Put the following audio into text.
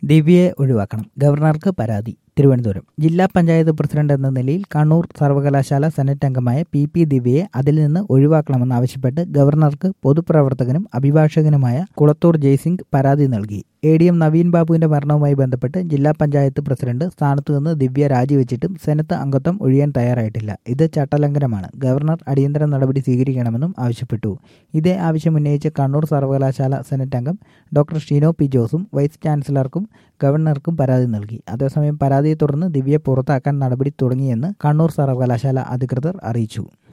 ദിവ്യയെ ഒഴിവാക്കണം ഗവർണർക്ക് പരാതി തിരുവനന്തപുരം ജില്ലാ പഞ്ചായത്ത് പ്രസിഡന്റ് എന്ന നിലയിൽ കണ്ണൂർ സർവകലാശാല സെനറ്റ് അംഗമായ പി പി ദിവ്യയെ അതിൽ നിന്ന് ഒഴിവാക്കണമെന്നാവശ്യപ്പെട്ട് ഗവർണർക്ക് പൊതുപ്രവർത്തകനും അഭിഭാഷകനുമായ കുളത്തൂർ ജയ്സിംഗ് പരാതി നൽകി എ ഡി എം നവീൻ ബാബുവിന്റെ മരണവുമായി ബന്ധപ്പെട്ട് ജില്ലാ പഞ്ചായത്ത് പ്രസിഡന്റ് സ്ഥാനത്തു നിന്ന് ദിവ്യ രാജിവെച്ചിട്ടും സെനറ്റ് അംഗത്വം ഒഴിയാൻ തയ്യാറായിട്ടില്ല ഇത് ചട്ടലംഘനമാണ് ഗവർണർ അടിയന്തര നടപടി സ്വീകരിക്കണമെന്നും ആവശ്യപ്പെട്ടു ഇതേ ആവശ്യം ഉന്നയിച്ച് കണ്ണൂർ സർവകലാശാല സെനറ്റ് അംഗം ഡോക്ടർ ഷീനോ പി ജോസും വൈസ് ചാൻസലർക്കും ഗവർണർക്കും പരാതി നൽകി അതേസമയം പരാതിയെ തുടർന്ന് ദിവ്യയെ പുറത്താക്കാൻ നടപടി തുടങ്ങിയെന്ന് കണ്ണൂർ സർവകലാശാല അധികൃതർ അറിയിച്ചു